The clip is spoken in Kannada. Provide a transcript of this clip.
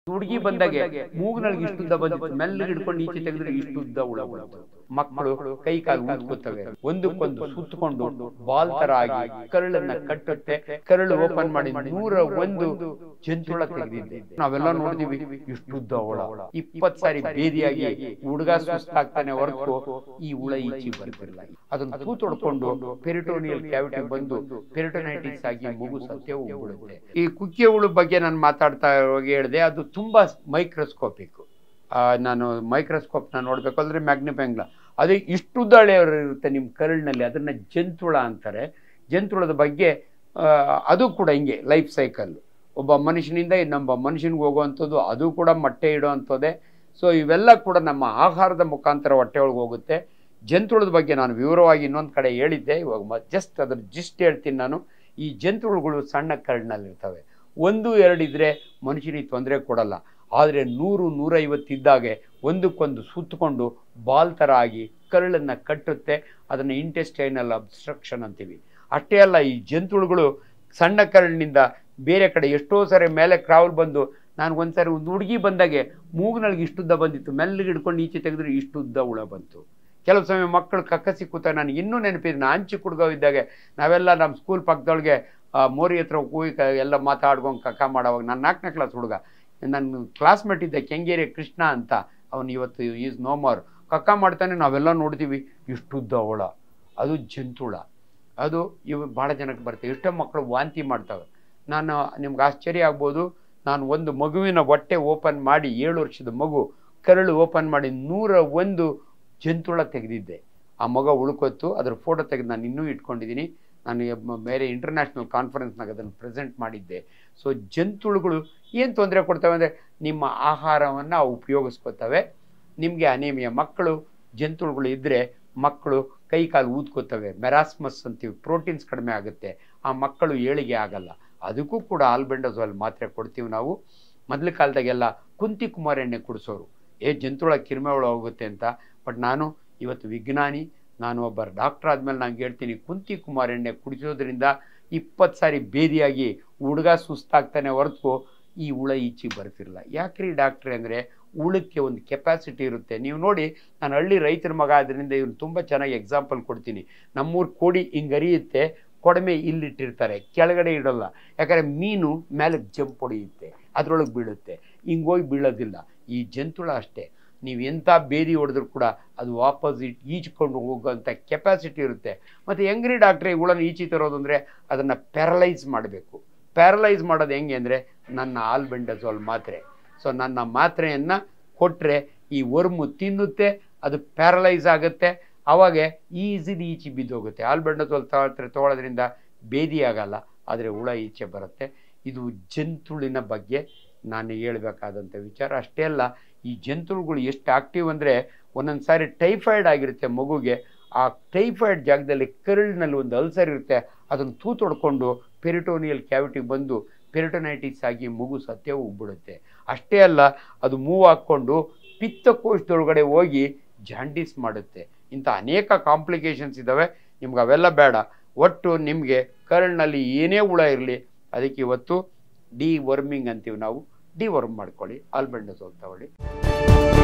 ಹುಡುಗಿ ಬಂದಾಗೆ ಮೂಗ್ನೊಳಗೆ ಇಷ್ಟುದ್ದ ಬಂದಿತ್ತು ಮೆಲ್ಲಗೆ ಹಿಡ್ಕೊಂಡು ಈಚೆ ತೆಗೆದ್ರೆ ಇಷ್ಟುದ್ದ ಹುಳ ಬಂತು ಮಕ್ಕಳು ಕೈ ಕಾಲು ಊದ್ಕೋತವೆ ಒಂದಕ್ಕೊಂದು ಸುತ್ತಕೊಂಡು ಬಾಲ್ ತರ ಆಗಿ ಕರಳನ್ನ ಕಟ್ಟುತ್ತೆ ಕರಳು ಓಪನ್ ಮಾಡಿ ನೂರ ಒಂದು ಜಂತುಳ ತೆಗೆದಿದ್ದೆ ನಾವೆಲ್ಲ ನೋಡಿದೀವಿ ಇಷ್ಟುದ್ದ ಹುಳ ಇಪ್ಪತ್ ಸಾರಿ ಬೇದಿಯಾಗಿ ಹುಡುಗ ಸುಸ್ತಾಗ್ತಾನೆ ಹೊರತು ಈ ಹುಳ ಈಚೆ ಬರ್ತಿರಲ್ಲ ಅದನ್ನ ತೂತೊಡ್ಕೊಂಡು ಪೆರಿಟೋನಿಯಲ್ ಕ್ಯಾವಿಟಿ ಬಂದು ಪೆರಿಟೋನೈಟಿಸ್ ಆಗಿ ಮಗು ಸತ್ಯ ಹೋಗ್ಬಿಡುತ್ತೆ ಈ ಕುಕ್ಕೆ ಹುಳು ಬಗ್ಗೆ ನಾನು ಮಾತಾಡ್ತಾ ಇರುವಾಗ ಹೇಳಿದೆ ಅದು ತುಂಬಾ ಮೈಕ್ರೋಸ್ಕೋಪಿಕ್ ನಾನು ಮೈಕ್ರೋಸ್ಕೋಪ್ನ ನೋಡ್ಬೇಕಾದ್ರೆ ಮ್ಯಾಗ್ನಿಫೈಂಗ್ ಅದು ಇಷ್ಟುದ್ದಳೆ ಇರುತ್ತೆ ನಿಮ್ಮ ಕರಳಿನಲ್ಲಿ ಅದನ್ನ ಜಂತುಳ ಅಂತಾರೆ ಜಂತುಳದ ಬಗ್ಗೆ ಆ, ಅದು ಕೂಡ ಹಿಂಗೆ ಲೈಫ್ ಸೈಕಲ್ ಒಬ್ಬ ಮನುಷ್ಯನಿಂದ ಇನ್ನೊಬ್ಬ ಮನುಷ್ಯನಿಗೆ ಹೋಗುವಂಥದ್ದು ಅದು ಕೂಡ ಮೊಟ್ಟೆ ಇಡುವಂಥದ್ದೇ ಸೊ ಇವೆಲ್ಲ ಕೂಡ ನಮ್ಮ ಆಹಾರದ ಮುಖಾಂತರ ಹೊಟ್ಟೆ ಒಳಗೆ ಹೋಗುತ್ತೆ ಜಂತುಳದ ಬಗ್ಗೆ ನಾನು ವಿವರವಾಗಿ ಇನ್ನೊಂದು ಕಡೆ ಹೇಳಿದ್ದೆ ಇವಾಗ ಜಸ್ಟ್ ಅದ್ರ ಜಿಸ್ಟ್ ಹೇಳ್ತೀನಿ ನಾನು ಈ ಜಂತುಳುಗಳು ಸಣ್ಣ ಕರಡಿನಲ್ಲಿರ್ತವೆ ಒಂದು ಎರಡು ಇದ್ರೆ ಮನುಷ್ಯನಿಗೆ ತೊಂದರೆ ಕೊಡಲ್ಲ ಆದರೆ ನೂರು ನೂರೈವತ್ತಿದ್ದಾಗೆ ಒಂದಕ್ಕೊಂದು ಸುತ್ತಕೊಂಡು ಬಾಲ್ ಥರ ಆಗಿ ಕರಳನ್ನು ಕಟ್ಟುತ್ತೆ ಅದನ್ನು ಇಂಟೆಸ್ಟೈನಲ್ ಅಬ್ಸ್ಟ್ರಕ್ಷನ್ ಅಂತೀವಿ ಅಷ್ಟೇ ಅಲ್ಲ ಈ ಜಂತುಳುಗಳು ಸಣ್ಣ ಕರಳಿನಿಂದ ಬೇರೆ ಕಡೆ ಎಷ್ಟೋ ಸರಿ ಮೇಲೆ ಕ್ರಾವಲ್ ಬಂದು ನಾನು ಒಂದ್ಸರಿ ಒಂದು ಹುಡುಗಿ ಬಂದಾಗೆ ಮೂಗ್ನೊಳಗೆ ಇಷ್ಟುದ್ದ ಬಂದಿತ್ತು ಮೆಲ್ಲಗೆ ಹಿಡ್ಕೊಂಡು ಈಚೆ ತೆಗೆದ್ರೆ ಇಷ್ಟುದ್ದ ಹುಳ ಬಂತು ಕೆಲವು ಸಮಯ ಮಕ್ಕಳು ಕಕ್ಕಸಿ ಕೂತ ನನಗೆ ಇನ್ನೂ ನೆನಪಿದೆ ನಾನು ಚಿಕ್ಕ ಹುಡುಗ ಇದ್ದಾಗ ನಾವೆಲ್ಲ ನಮ್ಮ ಸ್ಕೂಲ್ ಪಕ್ಕದೊಳಗೆ ಆ, ಮೋರಿ ಹತ್ರ ಕೂಗಿ ಕ- ಎಲ್ಲ ಮಾತಾಡ್ಕೊಂಡು ಕಕ್ಕ ಮಾಡೋವಾಗ ನಾನು ನಾಲ್ಕನೇ ಕ್ಲಾಸ್ ಹುಡುಗ ನನ್ನ ಕ್ಲಾಸ್ಮೇಟ್ ಇದ್ದ ಕೆಂಗೇರಿ ಕೃಷ್ಣ ಅಂತ ಅವನು ಇವತ್ತು ಈಸ್ ನೋ ಮೋರ್ ಕಕ್ಕ ಮಾಡ್ತಾನೆ ನಾವೆಲ್ಲ ನೋಡ್ತೀವಿ ಇಷ್ಟುದ್ದ ಹುಳ ಅದು ಜಂತುಳ ಅದು ಇವು ಭಾಳ ಜನಕ್ಕೆ ಬರ್ತವೆ ಎಷ್ಟೋ ಮಕ್ಕಳು ವಾಂತಿ ಮಾಡ್ತವೆ ನಾನು ನಿಮ್ಗೆ ಆಶ್ಚರ್ಯ ಆಗ್ಬೋದು ನಾನು ಒಂದು ಮಗುವಿನ ಹೊಟ್ಟೆ ಓಪನ್ ಮಾಡಿ ಏಳು ವರ್ಷದ ಮಗು ಕರಳು ಓಪನ್ ಮಾಡಿ ನೂರ ಒಂದು ಜಂತುಳ ತೆಗೆದಿದ್ದೆ ಆ ಮಗ ಉಳ್ಕೊತ್ತು ಅದ್ರ ಫೋಟೋ ತೆಗೆದು ನಾನು ಇನ್ನೂ ಇಟ್ಕೊಂಡಿದ್ದೀನಿ ನಾನು ಎಬ್- ಬೇರೆ ಇಂಟರ್ನ್ಯಾಷನಲ್ ಕಾನ್ಫರೆನ್ಸ್ನಾಗ ಅದನ್ನು ಪ್ರೆಸೆಂಟ್ ಮಾಡಿದ್ದೆ ಸೊ ಜಂತುಳುಗಳು ಏನು ತೊಂದರೆ ಕೊಡ್ತವೆ ಅಂದರೆ ನಿಮ್ಮ ಆಹಾರವನ್ನು ಅವು ಉಪಯೋಗಿಸ್ಕೊತವೆ ನಿಮಗೆ ಅನೇಮಿಯ ಮಕ್ಕಳು ಜಂತುಳುಗಳು ಇದ್ದರೆ ಮಕ್ಕಳು ಕೈ ಕಾಲು ಊದ್ಕೋತವೆ ಮೆರಾಸ್ಮಸ್ ಅಂತೀವಿ ಪ್ರೋಟೀನ್ಸ್ ಕಡಿಮೆ ಆಗುತ್ತೆ ಆ ಮಕ್ಕಳು ಏಳಿಗೆ ಆಗಲ್ಲ ಅದಕ್ಕೂ ಕೂಡ ಆಲ್ಬೆಂಡಜೋಲ್ ಮಾತ್ರೆ ಕೊಡ್ತೀವಿ ನಾವು ಮೊದಲ ಕಾಲದಾಗೆಲ್ಲ ಕುಂತಿ ಕುಮಾರ್ ಎಣ್ಣೆ ಕುಡಿಸೋರು ಏ ಜಂತುಳ ಕಿರಿಮೆ ಒಳ ಹೋಗುತ್ತೆ ಅಂತ ಬಟ್ ನಾನು ಇವತ್ತು ವಿಜ್ಞಾನಿ ನಾನು ಒಬ್ಬ ಡಾಕ್ಟರ್ ಆದಮೇಲೆ ನಾನು ಹೇಳ್ತೀನಿ ಕುಂತಿ ಕುಮಾರ್ ಎಣ್ಣೆ ಕುಡಿಸೋದ್ರಿಂದ ಇಪ್ಪತ್ತು ಸಾರಿ ಬೇದಿಯಾಗಿ ಹುಡುಗ ಸುಸ್ತಾಗ್ತಾನೆ ಹೊರತು ಈ ಹುಳ ಈಚೆಗೆ ಬರ್ತಿರಲ್ಲ ಯಾಕ್ರಿ ಡಾಕ್ಟ್ರೆ ಅಂದರೆ ಹುಳಕ್ಕೆ ಒಂದು ಕೆಪಾಸಿಟಿ ಇರುತ್ತೆ ನೀವು ನೋಡಿ ನಾನು ಹಳ್ಳಿ ರೈತರ ಮಗ ಆದ್ದರಿಂದ ಇವ್ನು ತುಂಬ ಚೆನ್ನಾಗಿ ಎಕ್ಸಾಂಪಲ್ ಕೊಡ್ತೀನಿ ನಮ್ಮೂರು ಕೋಡಿ ಹಿಂಗೆ ಅರಿಯುತ್ತೆ ಕೊಡಮೆ ಇಲ್ಲಿಟ್ಟಿರ್ತಾರೆ ಕೆಳಗಡೆ ಇಡೋಲ್ಲ ಯಾಕಂದರೆ ಮೀನು ಮೇಲೆ ಜಂಪ್ ಹೊಡೆಯುತ್ತೆ ಅದರೊಳಗೆ ಬೀಳುತ್ತೆ ಹಿಂಗೆ ಹೋಗಿ ಬೀಳೋದಿಲ್ಲ ಈ ಜಂತುಳ ಅಷ್ಟೇ ನೀವು ಎಂಥ ಬೇದಿ ಹೊಡೆದ್ರು ಕೂಡ ಅದು ಆಪೋಸಿಟ್ ಈಚ್ಕೊಂಡು ಹೋಗೋಂಥ ಕೆಪಾಸಿಟಿ ಇರುತ್ತೆ ಮತ್ತು ಹೆಂಗ್ರಿ ಡಾಕ್ಟ್ರೆ ಹುಳನ ಈಚಿ ತರೋದು ಅಂದರೆ ಅದನ್ನು ಪ್ಯಾರಲೈಸ್ ಮಾಡಬೇಕು ಪ್ಯಾರಲೈಸ್ ಮಾಡೋದು ಹೆಂಗೆ ಅಂದರೆ ನನ್ನ ಆಲ್ಬೆಂಡಜೋಲ್ ಮಾತ್ರೆ ಸೊ ನನ್ನ ಮಾತ್ರೆಯನ್ನು ಕೊಟ್ಟರೆ ಈ ವರ್ಮು ತಿನ್ನುತ್ತೆ ಅದು ಪ್ಯಾರಲೈಸ್ ಆಗುತ್ತೆ ಆವಾಗ ಈಸಿಲಿ ಈಚೆ ಬಿದ್ದೋಗುತ್ತೆ ಆಲ್ಬೆಂಡಜೋಲ್ ಮಾತ್ರೆ ತೊಗೊಳೋದ್ರಿಂದ ಬೇದಿ ಆಗಲ್ಲ ಆದರೆ ಹುಳ ಈಚೆ ಬರುತ್ತೆ ಇದು ಜಂತುಳಿನ ಬಗ್ಗೆ ನಾನು ಹೇಳಬೇಕಾದಂಥ ವಿಚಾರ ಅಷ್ಟೇ ಅಲ್ಲ ಈ ಜಂತುಳುಗಳು ಎಷ್ಟು ಆಕ್ಟಿವ್ ಅಂದರೆ ಒಂದೊಂದು ಸಾರಿ ಟೈಫಾಯ್ಡ್ ಆಗಿರುತ್ತೆ ಮಗುಗೆ ಆ ಟೈಫಾಯ್ಡ್ ಜಾಗದಲ್ಲಿ ಕರಳಿನಲ್ಲಿ ಒಂದು ಅಲ್ಸರ್ ಇರುತ್ತೆ ಅದನ್ನು ತೂತೊಡ್ಕೊಂಡು ಪೆರಿಟೋನಿಯಲ್ ಕ್ಯಾವಿಟಿ ಬಂದು ಪೆರಿಟೋನೈಟಿಸ್ ಆಗಿ ಮಗು ಸತ್ಯ ಹೋಗ್ಬಿಡುತ್ತೆ ಅಷ್ಟೇ ಅಲ್ಲ ಅದು ಮೂವ್ ಹಾಕ್ಕೊಂಡು ಪಿತ್ತಕೋಶದೊಳಗಡೆ ಹೋಗಿ ಜಾಂಡೀಸ್ ಮಾಡುತ್ತೆ ಇಂಥ ಅನೇಕ ಕಾಂಪ್ಲಿಕೇಶನ್ಸ್ ಇದ್ದಾವೆ ನಿಮ್ಗೆ ಅವೆಲ್ಲ ಬೇಡ ಒಟ್ಟು ನಿಮಗೆ ಕರಳಿನಲ್ಲಿ ಏನೇ ಹುಳ ಇರಲಿ ಅದಕ್ಕೆ ಇವತ್ತು ಡಿ ವರ್ಮಿಂಗ್ ಅಂತೀವಿ ನಾವು ಡಿ ವರ್ಮ್ ಮಾಡ್ಕೊಳ್ಳಿ ಆಲ್ಬೆಂಡಸೋಲ್ ತಗೊಳ್ಳಿ